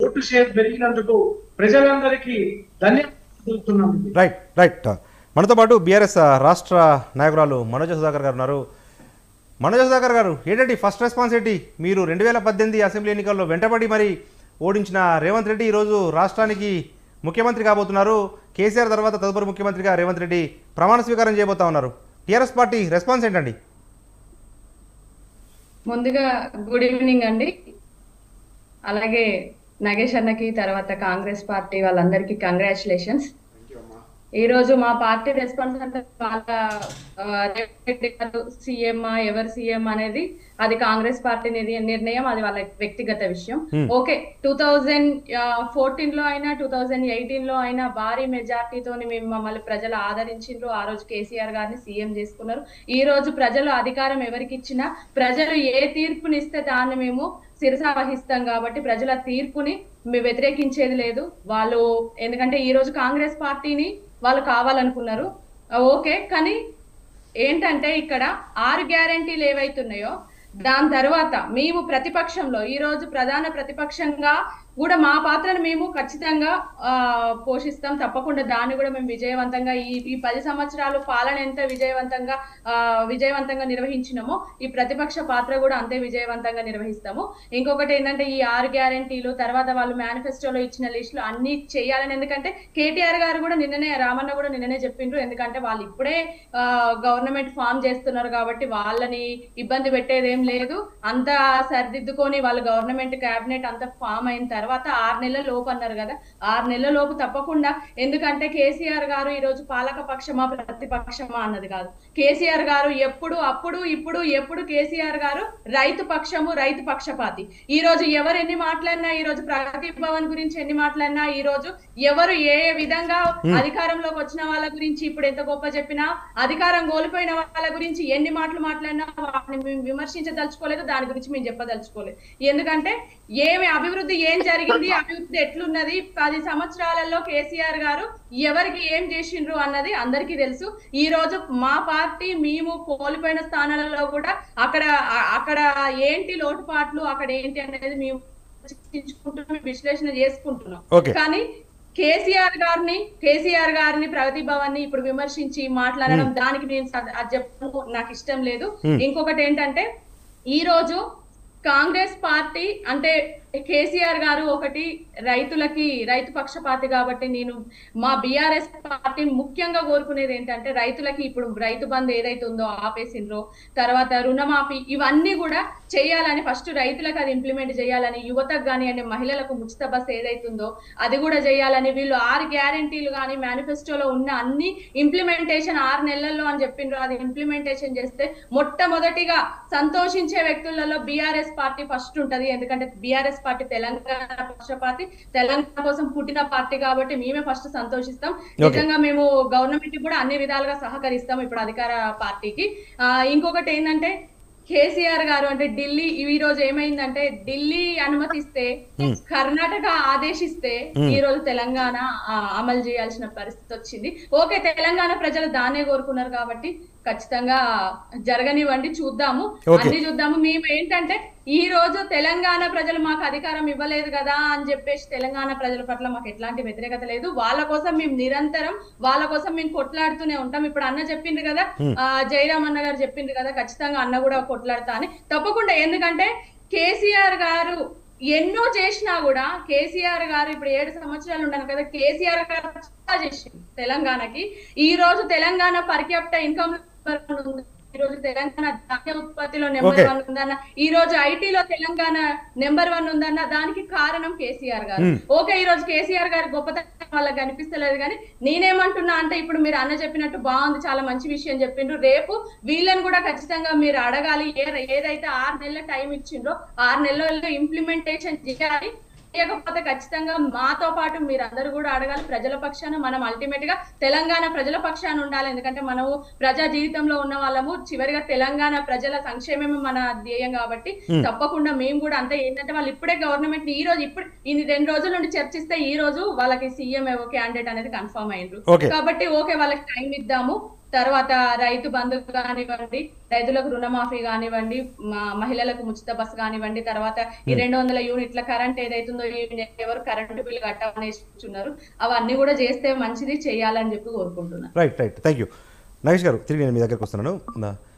Vote share పెరిగినందుకు ప్రజలందరికీ ధన్యవాదాలు తెలుపుతున్నాం రైట్ రైట్ మనతో పాటు బీఆర్ఎస్ రాష్ట్ర నాయకురాలు మనోజ సుధాకర్ గారు ఉన్నారు మనోజ సుధాకర్ గారు ఏంటంటే ఫస్ట్ రెస్పాన్స్ ఏంటి మీరు రెండు వేల పద్దెనిమిది అసెంబ్లీ ఎన్నికల్లో వెంటబడి మరి ఓడించిన రేవంత్ రెడ్డి ఈరోజు రాష్ట్రానికి ముఖ్యమంత్రి కాబోతున్నారు కేసీఆర్ తర్వాత తదుపరి ముఖ్యమంత్రిగా రేవంత్ రెడ్డి ప్రమాణ స్వీకారం చేయబోతా ఉన్నారు టీఆర్ఎస్ పార్టీ రెస్పాన్స్ ఏంటండి ముందుగా గుడ్ ఈవినింగ్ అండి అలాగే నగేష్ అన్నకి తర్వాత కాంగ్రెస్ పార్టీ వాళ్ళందరికీ కంగ్రాచులేషన్స్ ఈ రోజు మా పార్టీ రెస్పాన్స్ అంటే వాళ్ళ ఆ, రేవంత్ రెడ్డి గారు సీఎం ఎవరు సీఎం అనేది అది కాంగ్రెస్ పార్టీ నిర్- నిర్ణయం అది వాళ్ళ వ్యక్తిగత విషయం Hmm. Okay two thousand fourteen లో అయినా టూ థౌజండ్ ఎయిటీన్ లో అయినా భారీ మెజార్టీతో మేము మమ్మల్ని ప్రజలు ఆదరించిండ్రు ఆ రోజు కేసీఆర్ గారిని సీఎం చేసుకున్నారు ఈ రోజు ప్రజలు అధికారం ఎవరికి ఇచ్చినా ప్రజలు ఏ తీర్పునిస్తే దాన్ని మేము శిరస వహిస్తాం కాబట్టి ప్రజల తీర్పుని మేము వ్యతిరేకించేది లేదు వాళ్ళు ఎందుకంటే ఈ రోజు కాంగ్రెస్ పార్టీని వాళ్ళు కావాలనుకున్నారు ఆ, ఓకే కానీ ఏంటంటే ఇక్కడ ఆరు గ్యారంటీలు ఏవైతున్నాయో దాని తర్వాత మేము ప్రతిపక్షంలో ఈ రోజు ప్రధాన ప్రతిపక్షంగా కూడా మా పాత్రను మేము ఖచ్చితంగా ఆ, పోషిస్తాం తప్పకుండా దాన్ని కూడా మేము విజయవంతంగా ఈ ఈ పది సంవత్సరాలు పాలన ఎంత విజయవంతంగా ఆ, విజయవంతంగా నిర్వహించినామో ఈ ప్రతిపక్ష పాత్ర కూడా అంతే విజయవంతంగా నిర్వహిస్తాము ఇంకొకటి ఏంటంటే ఈ ఆరు గ్యారంటీలు తర్వాత వాళ్ళు మేనిఫెస్టోలో ఇచ్చిన లిస్టులు అన్ని చేయాలని ఎందుకంటే కేటీఆర్ గారు కూడా నిన్ననే రామన్న కూడా నిన్ననే చెప్పిండ్రు ఎందుకంటే వాళ్ళు ఇప్పుడే గవర్నమెంట్ ఫామ్ చేస్తున్నారు కాబట్టి వాళ్ళని ఇబ్బంది పెట్టేది ఏం లేదు అంతా సరిదిద్దుకొని వాళ్ళు గవర్నమెంట్ కేబినెట్ అంతా ఫామ్ అయిన తర్వాత ఆరు నెలల లోపు అన్నారు కదా ఆరు నెలల లోపు తప్పకుండా ఎందుకంటే కేసీఆర్ గారు ఈ రోజు పాలక పక్షమా ప్రతిపక్షమా అన్నది కాదు కేసీఆర్ గారు ఎప్పుడు అప్పుడు ఇప్పుడు ఎప్పుడు కేసీఆర్ గారు రైతు పక్షము రైతు పక్షపాతి ఈ రోజు ఎవరు ఎన్ని మాట్లాడినా ఈ రోజు ప్రగతి భవన్ గురించి ఎన్ని మాట్లాడినా ఈ రోజు ఎవరు ఏ ఏ విధంగా అధికారంలోకి వచ్చిన వాళ్ళ గురించి ఇప్పుడు ఎంత గొప్ప చెప్పినా అధికారం కోల్పోయిన వాళ్ళ గురించి ఎన్ని మాటలు మాట్లాడినా వాటిని మేము విమర్శించదలుచుకోలేదు దాని గురించి మేము చెప్పదలుచుకోలేదు ఎందుకంటే ఏమి అభివృద్ధి ఏం జరిగింది అభివృద్ధి ఎట్లున్నది పది సంవత్సరాలలో కేసీఆర్ గారు ఎవరికి ఏం చేసిండ్రు అన్నది అందరికీ తెలుసు ఈ రోజు మా పార్టీ మేము కోల్పోయిన స్థానాలలో కూడా అక్కడ అ- అక్కడ ఏంటి లోటుపాట్లు అక్కడ ఏంటి అనేది మేము చర్చించుకుంటున్నాం విశ్లేషణ చేసుకుంటున్నాం Okay. కానీ కేసీఆర్ గారిని కేసీఆర్ గారిని ప్రగతి భవన్ ని ఇప్పుడు విమర్శించి మాట్లాడడం దానికి నేను స- అది చెప్పడం నాకు ఇష్టం లేదు Hmm. ఇంకొకటి ఏంటంటే ఈ రోజు కాంగ్రెస్ పార్టీ అంటే కేసీఆర్ గారు ఒకటి రైతులకి రైతు పక్షపాతి కాబట్టి నేను మా బిఆర్ఎస్ పార్టీ ముఖ్యంగా కోరుకునేది ఏంటంటే రైతులకి ఇప్పుడు రైతు బంధు ఏదైతే ఉందో ఆపేసిండ్రో తర్వాత రుణమాఫీ ఇవన్నీ కూడా చేయాలని ఫస్ట్ రైతులకు అది ఇంప్లిమెంట్ చేయాలని యువతకు కానివ్వండి మహిళలకు ఉచిత బస్ ఏదైతుందో అది కూడా చేయాలని వీళ్ళు ఆరు గ్యారంటీలు కానీ మేనిఫెస్టోలో ఉన్న అన్ని ఇంప్లిమెంటేషన్ ఆరు నెలల్లో అని చెప్పిండ్రు అది ఇంప్లిమెంటేషన్ చేస్తే మొట్టమొదటిగా సంతోషించే వ్యక్తులలో బీఆర్ఎస్ పార్టీ ఫస్ట్ ఉంటది ఎందుకంటే బీఆర్ఎస్ పార్టీ తెలంగాణ పక్షపాతి తెలంగాణ కోసం పుట్టిన పార్టీ కాబట్టి మేమే ఫస్ట్ సంతోషిస్తాం నిజంగా మేము గవర్నమెంట్ కూడా అన్ని విధాలుగా సహకరిస్తాం ఇప్పుడు అధికార పార్టీకి ఆ, ఇంకొకటి ఏంటంటే కేసీఆర్ గారు అంటే ఢిల్లీ ఈ రోజు ఏమైందంటే ఢిల్లీ అనుమతిస్తే కర్ణాటక ఆదేశిస్తే ఈ రోజు తెలంగాణ ఆ, అమలు చేయాల్సిన పరిస్థితి వచ్చింది ఓకే తెలంగాణ ప్రజలు దాన్నే కోరుకున్నారు కాబట్టి ఖచ్చితంగా జరగనివ్వండి చూద్దాము Okay. అన్ని చూద్దాము మేము ఏంటంటే ఈ రోజు తెలంగాణ ప్రజలు మాకు అధికారం ఇవ్వలేదు కదా అని చెప్పేసి తెలంగాణ ప్రజల పట్ల మాకు ఎట్లాంటి వ్యతిరేకత లేదు వాళ్ళ కోసం మేము నిరంతరం వాళ్ళ కోసం మేము కొట్లాడుతూనే ఉంటాం ఇప్పుడు అన్న చెప్పిండ్రు కదా ఆ, జయరామ్ అన్న గారు చెప్పిండ్రు కదా ఖచ్చితంగా అన్న కూడా కొట్లాడతా అని తప్పకుండా ఎందుకంటే కేసీఆర్ గారు ఎన్నో చేసినా కూడా కేసీఆర్ గారు ఇప్పుడు ఏడు సంవత్సరాలు ఉన్నాను కదా కేసీఆర్ గారు చాలా చేసిండు తెలంగాణకి ఈ రోజు తెలంగాణ పర్యాప్త ఇన్కమ్ ఉంది ఈ రోజు తెలంగాణ ధాన్య ఉత్పత్తిలో నెంబర్ Okay. వన్ ఉందన్న ఈ రోజు ఐటీలో తెలంగాణ నెంబర్ వన్ ఉందన్న దానికి కారణం కేసీఆర్ గారు Hmm. ఓకే ఈ రోజు కేసీఆర్ గారి గొప్పతనం వాళ్ళకి కనిపిస్తలేదు కానీ నేనేమంటున్నా అంటే ఇప్పుడు మీరు అన్న చెప్పినట్టు బాగుంది చాలా మంచి విషయం చెప్పిండ్రు రేపు వీళ్ళని కూడా ఖచ్చితంగా మీరు అడగాలి ఏ- ఏదైతే ఆరు నెలల టైం ఇచ్చిండ్రో ఆరు నెలల్లో ఇంప్లిమెంటేషన్ చేయాలి చేయకపోతే ఖచ్చితంగా మాతో పాటు మీరు అందరూ కూడా అడగాలి ప్రజల పక్షాన మనం అల్టిమేట్ గా తెలంగాణ ప్రజల పక్షాన ఉండాలి ఎందుకంటే మనము ప్రజా జీవితంలో ఉన్న వాళ్ళము చివరిగా తెలంగాణ ప్రజల సంక్షేమమే మన ధ్యేయం కాబట్టి తప్పకుండా మేము కూడా అంతే ఏంటంటే వాళ్ళు ఇప్పుడే గవర్నమెంట్ ని ఈ రోజు ఇప్పుడు ఇన్ని రెండు రోజుల నుండి చర్చిస్తే ఈ రోజు వాళ్ళకి సీఎం ఏవో క్యాండిడేట్ అనేది కన్ఫర్మ్ అయ్యిండ్రు Okay. కాబట్టి ఓకే వాళ్ళకి టైం ఇద్దాము తర్వాత రైతు బంధు కానివ్వండి రైతులకు రుణమాఫీ కానివ్వండి మ- మహిళలకు ఉచిత బస్సు కానివ్వండి తర్వాత ఈ రెండు వందల యూనిట్ల కరెంట్ ఏదైతుందో ఈ ఎవరు కరెంటు బిల్లు కట్టాలనేస్తున్నారు అవన్నీ కూడా చేస్తే మంచిది చేయాలని చెప్పి కోరుకుంటున్నాను right right thank you Nagesh గారు తిరిగి నేను మీ దగ్గరకు వస్తున్నాను నా-